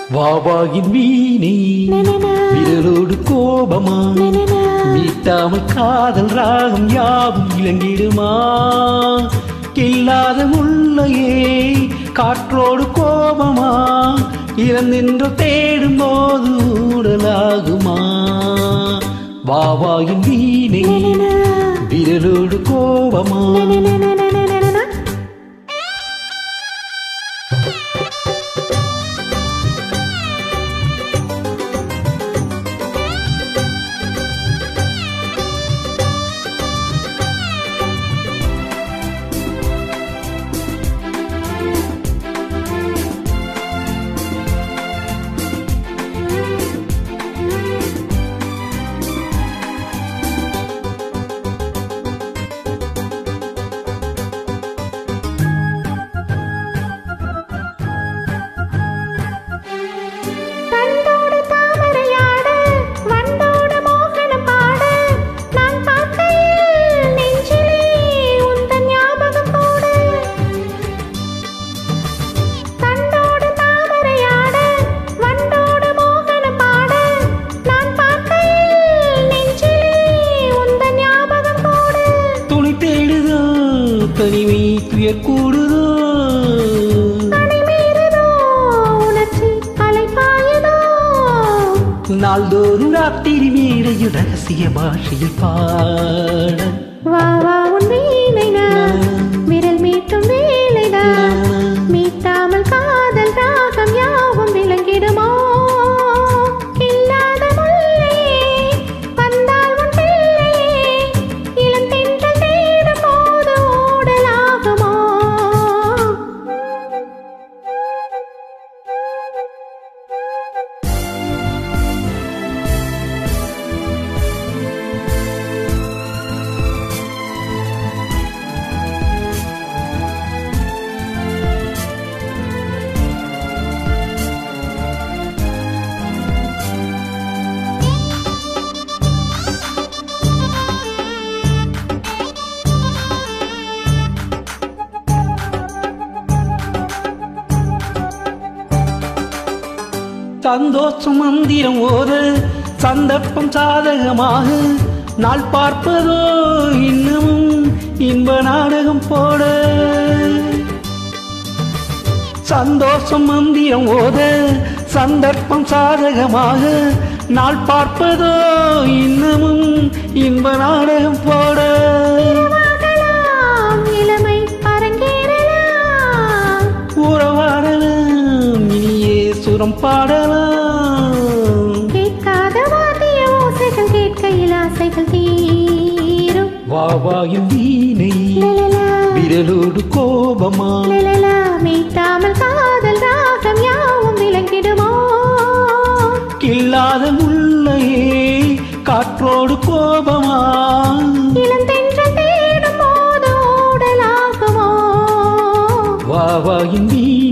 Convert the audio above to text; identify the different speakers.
Speaker 1: வாவாயின் வீணை விரலோடு கோபமா மீட்டாமல் காதல் ராகம் யாவும் இளங்கிடுமா இல்லாத முள்ளையே காற்றோடு கோபமா இறந்தின்று தேடும் போது ஊடலாகுமா வாவாயின் வீணை விரலோடு கோபமா
Speaker 2: கண்டோடு தாமரையாட வண்டோடு மோகனம் பாட நான் பார்க்கையில் நெஞ்சிலே உந்தன் ஞாபகம் போட கண்டோடு தாமரையாட வண்டோடு மோகனம் பாட நான் பார்க்கையில் நெஞ்சிலே உந்தன் ஞாபகம் போட
Speaker 1: துணி தேடுதோ தனிமை துயர் கூடுதோ
Speaker 2: அணைமீறுதோ உணர்ச்சி அலைப்பாயுதோ
Speaker 1: நாள்தோறும் ராத்திரி மேடையில் ரகசிய பாஷையில் பாட
Speaker 2: வா வா உன் வீணை நான் விரல் மீட்டும் வேலைதான் மீட்டாமல் காதல் ராகம் யாவும் விளங்கிடுமோ இல்லாத முல்லையே வந்தால் உன் பிள்ளையே இளம் தென்றல் தேடும் போது ஓடலாகுமோ
Speaker 1: சந்தோஷம் மந்திரம் ஓத சந்தர்ப்பம் சாதகமாக நாள் பார்ப்பதோ இன்னமும் இன்ப நாடகம் போட சந்தோஷம் மந்திரம் ஓத சந்தர்ப்பம் சாதகமாக நாள் பார்ப்பதோ இன்னமும் இன்ப நாடகம் போட
Speaker 2: வாகலாம் இளமை அரங்கேறலாம்
Speaker 1: உறவாடலாம் இனியே சுரம் பாடலாம்
Speaker 2: கேட்காத வாத்திய ஓசைகள் கேட்கையில் ஆசைகள் தீரும்
Speaker 1: வாவாயின் வீணை
Speaker 2: லலலா,
Speaker 1: விரலோடு கோபமா
Speaker 2: லலலா, மீட்டாமல் காதல் ராகம் யாவும் விளங்கிடுமோ
Speaker 1: கில்லாத முள்ளையே காற்றோடு கோபமா
Speaker 2: இளம் தென்றல் தேடும் போது ஓடலாகுமோ
Speaker 1: வாவாயின் வீணை